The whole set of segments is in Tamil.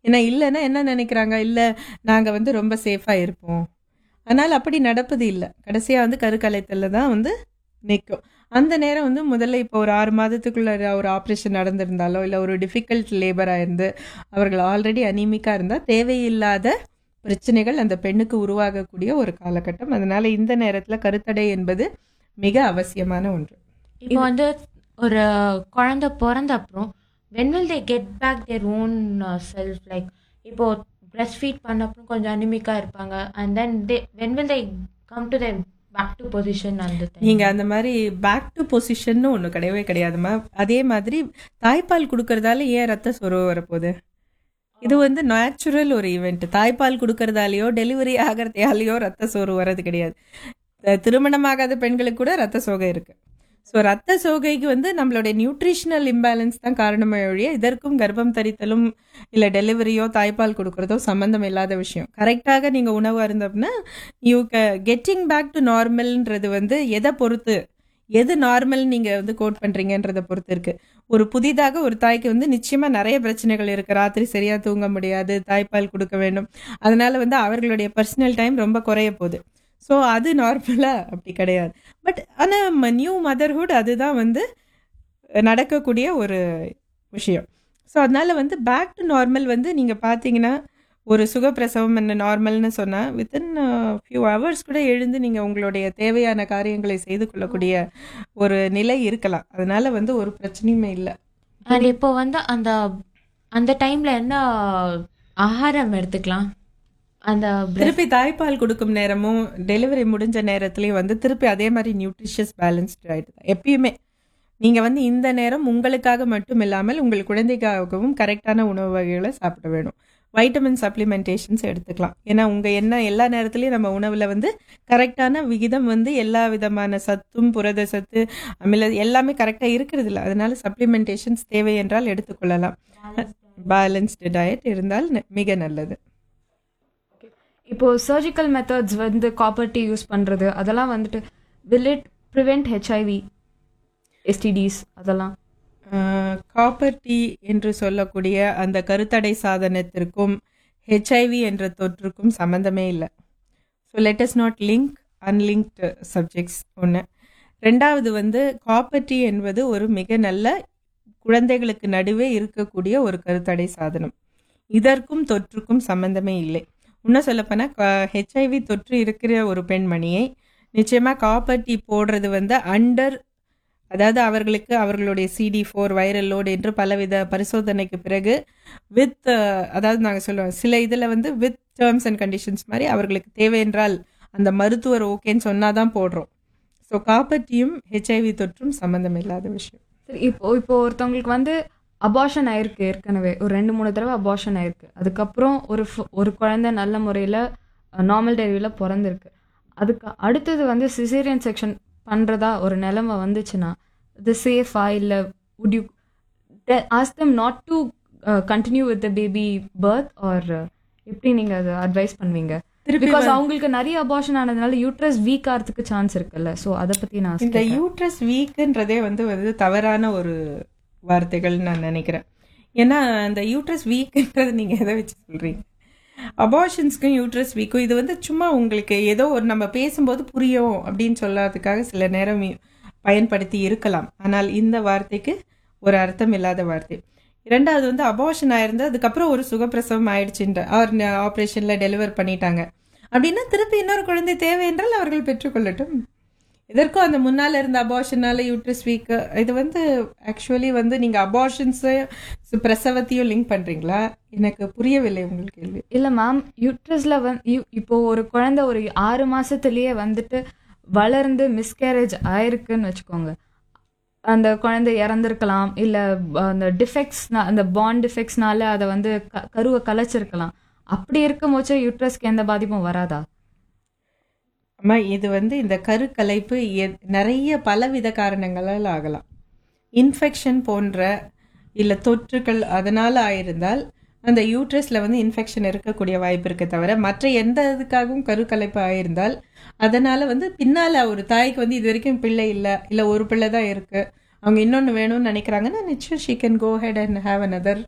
ஏன்னா இல்லைன்னா என்ன நினைக்கிறாங்க இல்லை நாங்கள் வந்து ரொம்ப சேஃபாக இருப்போம் ஆனால் அப்படி நடப்பது இல்லை கடைசியாக வந்து கருக்கலைத்தலில் தான் வந்து நிற்கும் அந்த நேரம் வந்து முதல்ல இப்போ ஒரு ஆறு மாதத்துக்குள்ள ஒரு ஆப்ரேஷன் நடந்திருந்தாலோ இல்லை ஒரு டிஃபிகல்ட் லேபராக இருந்து அவர்கள் ஆல்ரெடி அனீமிக்காக இருந்தால் தேவையில்லாத பிரச்சனைகள் அந்த பெண்ணுக்கு உருவாகக்கூடிய ஒரு காலகட்டம் அதனால இந்த நேரத்தில் கருத்தடை என்பது மிக அவசியமான ஒன்று இப்போ வந்து ஒரு குழந்தை பிறந்த அப்புறம் when will they get back their own self like இப்போ பிரஸ்ட் ஃபீட் பண்ண அப்புறம் கொஞ்சம் அனிமிக்காக இருப்பாங்க and then they when will they come to their back to position அந்த நீங்க அந்த மாதிரி பேக் டு பொசிஷன் ஒன்று கிடையவே கிடையாதுமா அதே மாதிரி தாய்ப்பால் கொடுக்கறதால ஏன் ரத்த சொருவு வரப்போகுது இது வந்து நேச்சுரல் ஒரு ஈவெண்ட் தாய்ப்பால் கொடுக்கறதாலேயோ டெலிவரி ஆகிறதையாலேயோ ரத்த சோறு வர்றது கிடையாது த- திருமணமாகாத பெண்களுக்கு கூட ரத்த சோகை இருக்கு ஸோ ரத்த சோகைக்கு வந்து நம்மளுடைய நியூட்ரிஷனல் இம்பேலன்ஸ் தான் காரணமே ஒழிய இதற்கும் கர்ப்பம் தரித்தலும் இல்லை டெலிவரியோ தாய்ப்பால் கொடுக்கறதோ சம்பந்தம் இல்லாத விஷயம் கரெக்டாக நீங்கள் உணவு அருந்தோம்னா யூ கெட்டிங் பேக் டு நார்மல்ன்றது வந்து எதை பொறுத்து எது நார்மல் நீங்கள் வந்து கோட் பண்ணுறீங்கன்றதை பொறுத்து இருக்கு ஒரு புதிதாக ஒரு தாய்க்கு வந்து நிச்சயமாக நிறைய பிரச்சனைகள் இருக்கு ராத்திரி சரியாக தூங்க முடியாது தாய்ப்பால் கொடுக்க வேண்டும் அதனால வந்து அவர்களுடைய பர்சனல் டைம் ரொம்ப குறைய போகுது ஸோ அது நார்மலாக அப்படி கிடையாது பட் ஆனால் நியூ மதர்ஹுட் அதுதான் வந்து நடக்கக்கூடிய ஒரு விஷயம் ஸோ அதனால வந்து பேக் டு நார்மல் வந்து நீங்கள் பார்த்தீங்கன்னா ஒரு சுகப்பிரசவம் என்ன நார்மல்னு சொன்னால் வித்தின் ஃபியூ ஹவர்ஸ் கூட எழுந்து நீங்கள் உங்களுடைய தேவையான காரியங்களை செய்து கொள்ளக்கூடிய ஒரு நிலை இருக்கலாம் அதனால வந்து ஒரு பிரச்சனையுமே இல்லை அண்ட் இப்போ வந்து அந்த அந்த டைம்ல என்ன ஆகாரம் எடுத்துக்கலாம் அந்த breast- திருப்பி தாய்ப்பால் கொடுக்கும் நேரமும் டெலிவரி முடிஞ்ச நேரத்துலையும் வந்து திருப்பி அதே மாதிரி நியூட்ரிஷியஸ் பேலன்ஸ்டு டயட் தான் எப்பயுமே நீங்கள் வந்து இந்த நேரம் உங்களுக்காக மட்டும் இல்லாமல் உங்கள் குழந்தைக்காகவும் கரெக்டான உணவு வகைகளை சாப்பிட வேணும் வைட்டமின் சப்ளிமெண்டேஷன்ஸ் எடுத்துக்கலாம் ஏன்னா உங்கள் என்ன எல்லா நேரத்துலையும் நம்ம உணவில் வந்து கரெக்டான விகிதம் வந்து எல்லா விதமான சத்தும் புரத சத்து அமில எல்லாமே கரெக்டாக இருக்கிறது இல்லை அதனால சப்ளிமெண்டேஷன்ஸ் தேவை என்றால் எடுத்துக்கொள்ளலாம் பேலன்ஸ்டு டயட் இருந்தால் ந- மிக நல்லது இப்போ சர்ஜிக்கல் மெத்தட்ஸ் வந்து காப்பர் டீ யூஸ் பண்றது அதெல்லாம் வந்துட்டு will it prevent HIV STDs அதெல்லாம் காப்பர் டீ என்று சொல்லக்கூடிய அந்த கருத்தடை சாதனத்திற்கும் ஹெச்ஐவி என்ற தொற்றுக்கும் சம்மந்தமே இல்லை so let us not link unlinked subjects ஒன்று ரெண்டாவது வந்து காப்பர் டீ என்பது ஒரு மிக நல்ல குழந்தைகளுக்கு நடுவே இருக்கக்கூடிய ஒரு கருத்தடை சாதனம் இதற்கும் தொற்றுக்கும் சம்பந்தமே இல்லை இன்னும் சொல்லப்போனால் ஹெச்ஐவி தொற்று இருக்கிற ஒரு பெண்மணியை நிச்சயமாக காப்பர் டீ போடுறது வந்து அண்டர் அதாவது அவர்களுக்கு அவர்களுடைய சிடி ஃபோர் வைரல் லோடு என்று பலவித பரிசோதனைக்கு பிறகு வித் அதாவது நாங்கள் சொல்லுவோம் சில இதில் வந்து வித் டேர்ம்ஸ் அண்ட் கண்டிஷன்ஸ் மாதிரி அவர்களுக்கு தேவை என்றால் அந்த மருத்துவர் ஓகேன்னு சொன்னால் தான் போடுறோம் ஸோ காப்பர்ட்டியும் ஹெச்ஐவி தொற்றும் சம்மந்தம் இல்லாத விஷயம் சரி இப்போ இப்போ ஒருத்தவங்களுக்கு வந்து அபார்ஷன் ஆயிருக்கு ஏற்கனவே ஒரு ரெண்டு மூணு தடவை அபார்ஷன் ஆயிருக்கு அதுக்கப்புறம் ஒரு ஃப- ஒரு குழந்தை நல்ல முறையில் நார்மல் டெலிவரியில் பிறந்திருக்கு அதுக்கு அடுத்தது வந்து சிசேரியன் செக்ஷன் பண்ணுறதா ஒரு நிலைமை வந்துச்சுன்னா இது சேஃபா இல்லை would you ask them not to continue with the baby birth or எப்படி நீங்கள் அதை அட்வைஸ் பண்ணுவீங்க திருப்பி பிகாஸ் அவங்களுக்கு நிறைய அபார்ஷன் ஆனதுனால யூட்ரஸ் வீக் ஆகிறதுக்கு சான்ஸ் இருக்குல்ல ஸோ அதை பற்றி நான் இந்த கேட்டேன். யூட்ரஸ் வீக்குன்றதே வந்து வந்து தவறான ஒரு வார்த்தைகள் நான் நினைக்கிறேன் ஏன்னா அந்த யூட்ரஸ் வீக்குன்றது நீங்கள் எதை வச்சு சொல்கிறீங்க அபார்ஷன்ஸ்க்கும் யூட்ரஸ் வீக்கும் இது வந்து சும்மா உங்களுக்கு ஏதோ ஒரு நம்ம பேசும்போது புரியும் அப்படின்னு சொல்லாததுக்காக சில நேரம் இ- பயன்படுத்தி இருக்கலாம் ஆனால் இந்த வார்த்தைக்கு ஒரு அர்த்தம் இல்லாத வார்த்தை இரண்டாவது வந்து அபார்ஷன் ஆயிருந்து அதுக்கப்புறம் ஒரு சுகப்பிரசவம் ஆயிடுச்சுன்ற அவர் ஆப்ரேஷனில் டெலிவர் பண்ணிட்டாங்க அப்படின்னா திருப்பி இன்னொரு குழந்தை தேவை என்றால் அவர்கள் பெற்றுக்கொள்ளட்டும் இதற்கும் அந்த முன்னால் இருந்த அபார்ஷனால யூட்ரஸ் வீக் இது வந்து ஆக்சுவலி வந்து நீங்கள் அபார்ஷன்ஸு பிரசவத்தையும் லிங்க் பண்ணுறீங்களா எனக்கு புரியவில்லை உங்களுக்கு கேள்வி இல்ல மேம் யூட்ரஸ்ல வந்து இப்போ ஒரு குழந்தை ஒரு ஆறு மாசத்துலயே வந்துட்டு வளர்ந்து மிஸ்கேரேஜ் ஆயிருக்குன்னு வச்சுக்கோங்க அந்த குழந்தை இறந்திருக்கலாம் இல்ல ப- அந்த டிஃபெக்ட்ஸ் அந்த பாண்ட் டிஃபெக்ட்ஸ்னால அதை வந்து க- கருவை கலைச்சிருக்கலாம் அப்படி இருக்கும் போச்சு யூட்ரஸ்க்கு எந்த பாதிப்பும் வராதா அம்மா இது வந்து இந்த கருக்கலைப்பு எ- நிறைய பலவித காரணங்களால் ஆகலாம் இன்ஃபெக்ஷன் போன்ற இல்லை தொற்றுகள் அதனால் ஆயிருந்தால் அந்த யூட்ரஸில் வந்து இன்ஃபெக்ஷன் இருக்கக்கூடிய வாய்ப்பு இருக்க தவிர மற்ற எந்த இதுக்காகவும் கருக்கலைப்பு ஆயிருந்தால் அதனால் வந்து பின்னால் ஒரு தாய்க்கு வந்து இது வரைக்கும் பிள்ளை இல்லை இல்லை ஒரு பிள்ளை தான் இருக்குது அவங்க இன்னொன்று வேணும்னு நினைக்கிறாங்கன்னா நிச்சயம் she can go head and have another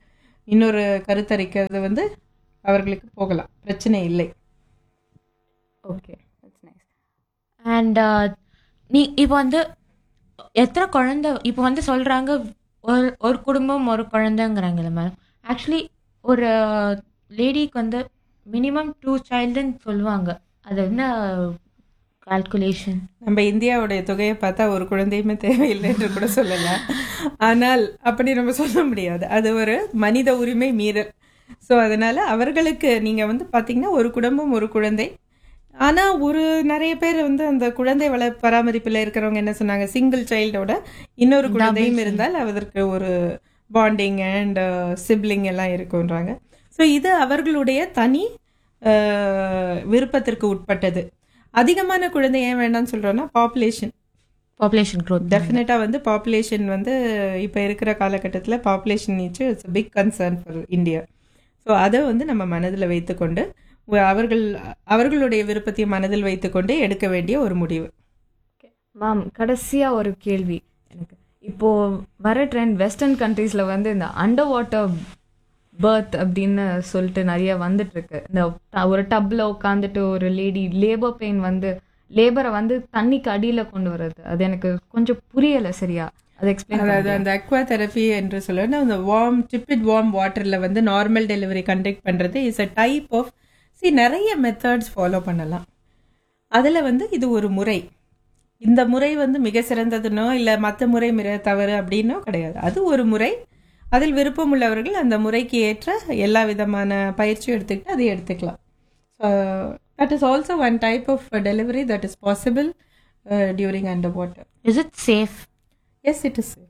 இன்னொரு கருத்தரிக்கிறது வந்து அவர்களுக்கு போகலாம் பிரச்சனை இல்லை ஓகே தட்ஸ் நைஸ் அண்ட் நீ இப்போ வந்து எத்தனை குழந்தை இப்போ வந்து சொல்கிறாங்க ஒரு ஒரு குடும்பம் ஒரு குழந்தைங்கிறாங்கல்ல மேம் ஆக்சுவலி ஒரு லேடிக்கு வந்து மினிமம் டூ சைல்டுன்னு சொல்லுவாங்க அது என்ன கால்குலேஷன் நம்ம இந்தியாவுடைய தொகையை பார்த்தா ஒரு குழந்தையுமே தேவையில்லை என்று கூட சொல்லலாம் ஆனால் அப்படி நம்ம சொல்ல முடியாது அது ஒரு மனித உரிமை மீறல் ஸோ அதனால அவர்களுக்கு நீங்க வந்து பாத்தீங்கன்னா ஒரு குடும்பம் ஒரு குழந்தை ஆனா ஒரு நிறைய பேர் வந்து அந்த குழந்தை வள பராமரிப்பில் இருக்கிறவங்க என்ன சொன்னாங்க சிங்கிள் சைல்டோட இன்னொரு குழந்தையும் இருந்தால் அதற்கு ஒரு பாண்டிங் அண்ட் சிப்ளிங் எல்லாம் இருக்குன்றாங்க ஸோ இது அவர்களுடைய தனி அஹ், விருப்பத்திற்கு உட்பட்டது அதிகமான குழந்தை ஏன் வேண்டாம்னு சொல்றோம்னா பாப்புலேஷன் பாப்புலேஷன் க்ரோத் டெஃபினட்டாக வந்து பாப்புலேஷன் வந்து இப்போ இருக்கிற காலகட்டத்தில் பாப்புலேஷன் நீச்சு it's big concern for India so அதை வந்து நம்ம மனதில் வைத்துக்கொண்டு வ- அவர்கள் அவர்களுடைய விருப்பத்தையும் மனதில் வைத்துக்கொண்டு எடுக்க வேண்டிய ஒரு முடிவு மேம் கடைசியா ஒரு கேள்வி எனக்கு இப்போ வர ட்ரெண்ட் வெஸ்டர்ன் கண்ட்ரீஸ்ல வந்து இந்த அண்டர் வாட்டர் பர்த் அப்படின்னு சொல்லிட்டு நிறைய வந்துட்டு இருக்கு இந்த ட- ஒரு டப்ல உட்காந்துட்டு ஒரு லேடி லேபர் பெயின் வந்து லேபரை வந்து தண்ணிக்கு அடியில கொண்டு வர்றது அது எனக்கு கொஞ்சம் புரியல சரியா அது எக்ஸ்பிளைன் அதாவது அந்த அக்வா தெரப்பி என்று சொல்லுவோம் அந்த வார்ம் டிப்பிட் வார்ம் வாட்டரில் வந்து நார்மல் டெலிவரி கண்டக்ட் பண்ணுறது இஸ் அ டைப் ஆஃப் சி நிறைய மெத்தட்ஸ் ஃபாலோ பண்ணலாம் அதில் வந்து இது ஒரு முறை இந்த முறை வந்து மிக சிறந்ததுனோ இல்லை மற்ற முறை மிக தவறு அப்படின்னோ கிடையாது அது ஒரு முறை அதில் விருப்பம் உள்ளவர்கள் அந்த முறைக்கு ஏற்ற எல்லா விதமான பயிற்சியும் எடுத்துக்கிட்டு அதை எடுத்துக்கலாம் that is also one type of delivery that is possible during under water is it safe yes it is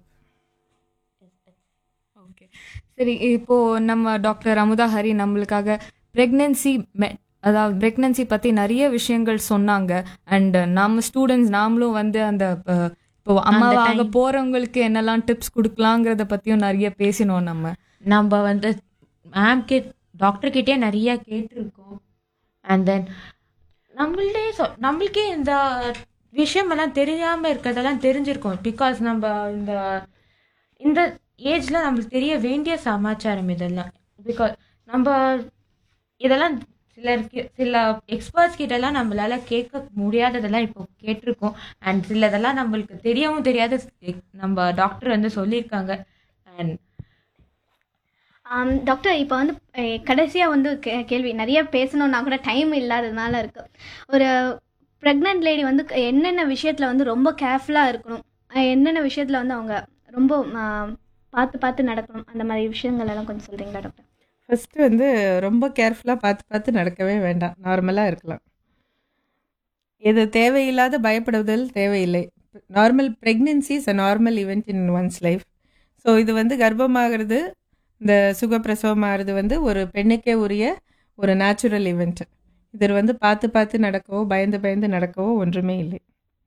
okay சரி இப்போ நம்ம டாக்டர் அமுதா ஹரி நம்மளுக்காக பிரெக்னன்சி அதாவது பிரெக்னன்சி பத்தி நிறைய விஷயங்கள் சொன்னாங்க அண்ட் நம்ம ஸ்டூடெண்ட்ஸ் நாமளும் வந்து அந்த அஹ், இப்போ அம்மாவாக போறவங்களுக்கு என்னெல்லாம் டிப்ஸ் கொடுக்கலாங்கிறத பத்தியும் நிறைய பேசினோம் நம்ம நம்ம வந்து மேம் கே டாக்டர் கிட்டே நிறைய கேட்டிருக்கோம் அண்ட் தென் நம்மள்டே சொ நம்மளுக்கே இந்த விஷயமெல்லாம் தெரியாமல் இருக்கிறதெல்லாம் தெரிஞ்சிருக்கும் பிகாஸ் நம்ம இந்த இந்த ஏஜில் நம்மளுக்கு தெரிய வேண்டிய சமாச்சாரம் இதெல்லாம் பிகாஸ் நம்ம இதெல்லாம் சிலருக்கு சில எக்ஸ்பர்ட்ஸ் கிட்டலாம் நம்மளால கேட்க முடியாததெல்லாம் இப்போ கேட்டிருக்கோம் அண்ட் சிலதெல்லாம் நம்மளுக்கு தெரியவும் தெரியாத நம்ம டாக்டர் வந்து சொல்லியிருக்காங்க அண்ட் ஆம், டாக்டர் இப்போ வந்து கடைசியாக வந்து கே- கேள்வி நிறைய பேசணும்னா கூட டைம் இல்லாததுனால இருக்கு ஒரு ப்ரெக்னென்ட் லேடி வந்து க- என்னென்ன விஷயத்தில் வந்து ரொம்ப கேர்ஃபுல்லாக இருக்கணும் அஹ் என்னென்ன விஷயத்தில் வந்து அவங்க ரொம்ப ஆ, பார்த்து பார்த்து நடக்கணும் அந்த மாதிரி விஷயங்கள் எல்லாம் கொஞ்சம் சொல்கிறீங்களா டாக்டர் ஃபர்ஸ்ட் வந்து ரொம்ப கேர்ஃபுல்லாக பார்த்து பார்த்து நடக்கவே வேண்டாம் நார்மலாக இருக்கலாம் இது தேவையில்லாத பயப்படுதல் தேவையில்லை normal pregnancy is a normal event in one's life so இது வந்து கர்ப்பமாகிறது இந்த சுகப்பிரசவமாகிறது வந்து ஒரு பெண்ணுக்கே உரிய ஒரு நேச்சுரல் ஈவெண்ட் இது வந்து பார்த்து பார்த்து நடக்கவோ பயந்து பயந்து நடக்கவோ ஒன்றுமே இல்லை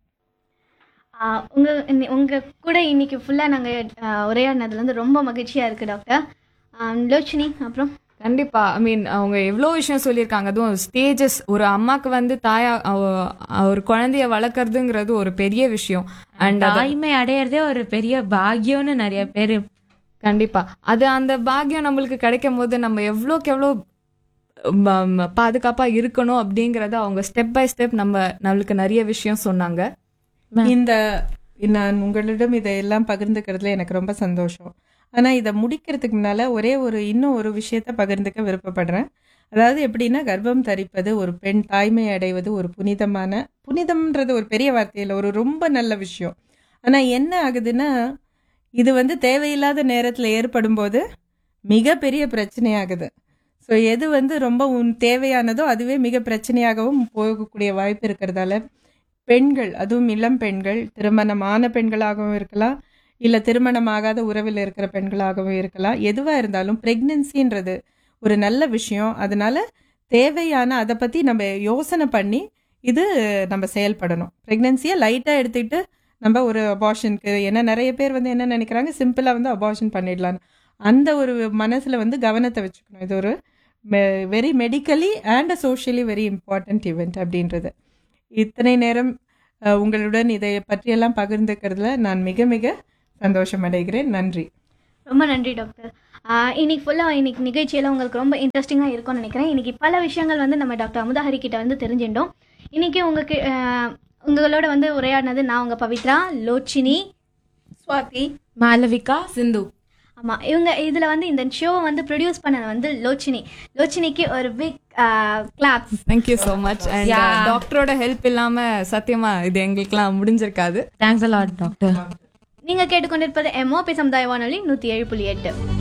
உங்கள் உங்கள் கூட இன்னைக்கு ஃபுல்லாக நாங்கள் உரையாடினதுல வந்து ரொம்ப மகிழ்ச்சியாக இருக்குது டாக்டர் ஆம், லோச்சினி அப்புறம் கண்டிப்பா ஐ மீன் அவங்க எவ்வளோ விஷயம் சொல்லியிருக்காங்க அதுவும் ஸ்டேஜஸ் ஒரு அம்மாக்கு வந்து தாயா அவ- ஒரு குழந்தைய வளர்க்கறதுங்கிறது ஒரு பெரிய விஷயம் அண்ட் தாய்மை அடையிறதே ஒரு பெரிய பாக்கியம்னு நிறைய பேர் கண்டிப்பா அது அந்த பாக்கியம் நம்மளுக்கு கிடைக்கும் போது நம்ம எவ்வளோக்கு எவ்வளோ ம- ம- பாதுகாப்பா இருக்கணும் அப்படிங்கறத அவங்க ஸ்டெப் பை ஸ்டெப் நம்ம நம்மளுக்கு நிறைய விஷயம் சொன்னாங்க இந்த நான் உங்களிடம் இதையெல்லாம் பகிர்ந்துக்கிறதுல எனக்கு ரொம்ப சந்தோஷம் ஆனால் இதை முடிக்கிறதுக்கு முன்னால் ஒரே ஒரு இன்னும் ஒரு விஷயத்த பகிர்ந்துக்க விருப்பப்படுறேன் அதாவது எப்படின்னா கர்ப்பம் தரிப்பது ஒரு பெண் தாய்மை அடைவது ஒரு புனிதமான புனிதம்ன்றது ஒரு பெரிய வார்த்தையில் ஒரு ரொம்ப நல்ல விஷயம் ஆனால் என்ன ஆகுதுன்னா இது வந்து தேவையில்லாத நேரத்தில் ஏற்படும் போது மிகப்பெரிய பிரச்சனையாகுது ஸோ எது வந்து ரொம்ப உன் தேவையானதோ அதுவே மிக பிரச்சனையாகவும் போகக்கூடிய வாய்ப்பு இருக்கிறதால பெண்கள் அதுவும் இளம் பெண்கள் திருமணமான பெண்களாகவும் இருக்கலாம் இல்லை திருமணமாகாத உறவில் இருக்கிற பெண்களாகவும் இருக்கலாம் எதுவாக இருந்தாலும் ப்ரெக்னென்சின்றது ஒரு நல்ல விஷயம் அதனால தேவையான அதை பற்றி நம்ம யோசனை பண்ணி இது நம்ம செயல்படணும் ப்ரெக்னென்சியை லைட்டாக எடுத்துக்கிட்டு நம்ம ஒரு அபார்ஷனுக்கு ஏன்னா நிறைய பேர் வந்து என்ன நினைக்கிறாங்க சிம்பிளாக வந்து அபார்ஷன் பண்ணிடலான்னு அந்த ஒரு மனசில் வந்து கவனத்தை வச்சுக்கணும் இது ஒரு very medically and socially very important event அப்படின்றது இத்தனை நேரம் அஹ், உங்களுடன் இதை பற்றியெல்லாம் பகிர்ந்துக்கிறதுல நான் மிக மிக சந்தோஷம் அடைகிறேன் நன்றி ரொம்ப நன்றி டாக்டர் ஆஹ் இன்னைக்கு ஃபுல்லாக இன்னைக்கு நிகழ்ச்சியெல்லாம் உங்களுக்கு ரொம்ப இன்ட்ரெஸ்டிங்காக இருக்கும்னு நினைக்கிறேன் இன்னைக்கு பல விஷயங்கள் வந்து நம்ம டாக்டர் அமுதஹரி கிட்ட வந்து தெரிஞ்சுட்டோம் இன்னைக்கு உங்களுக்கு ஆஹ் உங்களோட வந்து உரையாடினது நான் உங்கள் பவித்ரா லோச்சினி சுவாதி மாலவிகா சிந்து ஆமாம் இவங்க இதில் வந்து இந்த ஷோவை வந்து ப்ரொடியூஸ் பண்ணது வந்து லோச்சினி லோச்சினிக்கு ஒரு big claps thank you so much and Yeah. டாக்டரோட ஹெல்ப் இல்லாம சத்தியமா இது எங்களுக்குலாம் முடிஞ்சிருக்காது தேங்க்ஸ் அலாட் டாக்டர் நீங்கள் கேட்டுக்கொண்டிருப்பது எம்ஓபி சமுதாய வானொலி நூற்றி ஏழு புள்ளி எட்டு